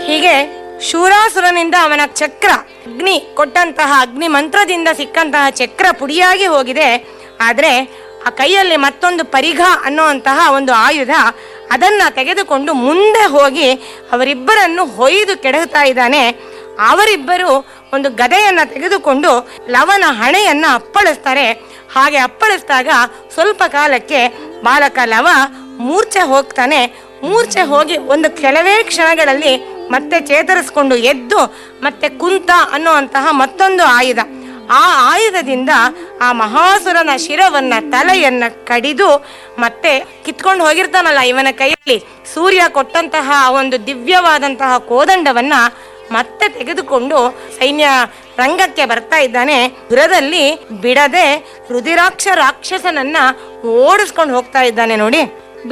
ಹೀಗೆ ಶೂರಾಸುರನಿಂದ ಅವನ ಚಕ್ರ ಅಗ್ನಿ ಕೊಟ್ಟಂತಹ ಅಗ್ನಿ ಮಂತ್ರದಿಂದ ಸಿಕ್ಕಂತಹ ಚಕ್ರ ಪುಡಿಯಾಗಿ ಹೋಗಿದೆ ಆದರೆ ಆ ಕೈಯಲ್ಲಿ ಮತ್ತೊಂದು ಪರಿಘ ಅನ್ನುವಂತಹ ಒಂದು ಆಯುಧ ಅದನ್ನ ತೆಗೆದುಕೊಂಡು ಮುಂದೆ ಹೋಗಿ ಅವರಿಬ್ಬರನ್ನು ಹೊಯ್ದು ಕೆಡಹುತ್ತಾ ಇದ್ದಾನೆ ಅವರಿಬ್ಬರು ಒಂದು ಗದೆಯನ್ನ ತೆಗೆದುಕೊಂಡು ಲವನ ಹಣೆಯನ್ನ ಅಪ್ಪಳಿಸ್ತಾರೆ ಹಾಗೆ ಅಪ್ಪಳಿಸಿದಾಗ ಸ್ವಲ್ಪ ಕಾಲಕ್ಕೆ ಬಾಲಕ ಲವ ಮೂರ್ಛೆ ಹೋಗ್ತಾನೆ ಮೂರ್ಛೆ ಹೋಗಿ ಒಂದು ಕೆಲವೇ ಕ್ಷಣಗಳಲ್ಲಿ ಮತ್ತೆ ಚೇತರಿಸ್ಕೊಂಡು ಎದ್ದು ಮತ್ತೆ ಕುಂತ ಅನ್ನುವಂತಹ ಮತ್ತೊಂದು ಆಯುಧ ಆ ಆಯುಧದಿಂದ ಆ ಮಹಾಸುರನ ಶಿರವನ್ನ ತಲೆಯನ್ನ ಕಡಿದು ಮತ್ತೆ ಕಿತ್ಕೊಂಡು ಹೋಗಿರ್ತಾನಲ್ಲ ಇವನ ಕೈಯಲ್ಲಿ ಸೂರ್ಯ ಕೊಟ್ಟಂತಹ ಆ ಒಂದು ದಿವ್ಯವಾದಂತಹ ಕೋದಂಡವನ್ನ ಮತ್ತೆ ತೆಗೆದುಕೊಂಡು ಸೈನ್ಯ ರಂಗಕ್ಕೆ ಬರ್ತಾ ಇದ್ದಾನೆ ದುರದಲ್ಲಿ ಬಿಡದೆ ರುದಿರಾಕ್ಷ ರಾಕ್ಷಸನನ್ನ ಓಡಿಸ್ಕೊಂಡು ಹೋಗ್ತಾ ಇದ್ದಾನೆ ನೋಡಿ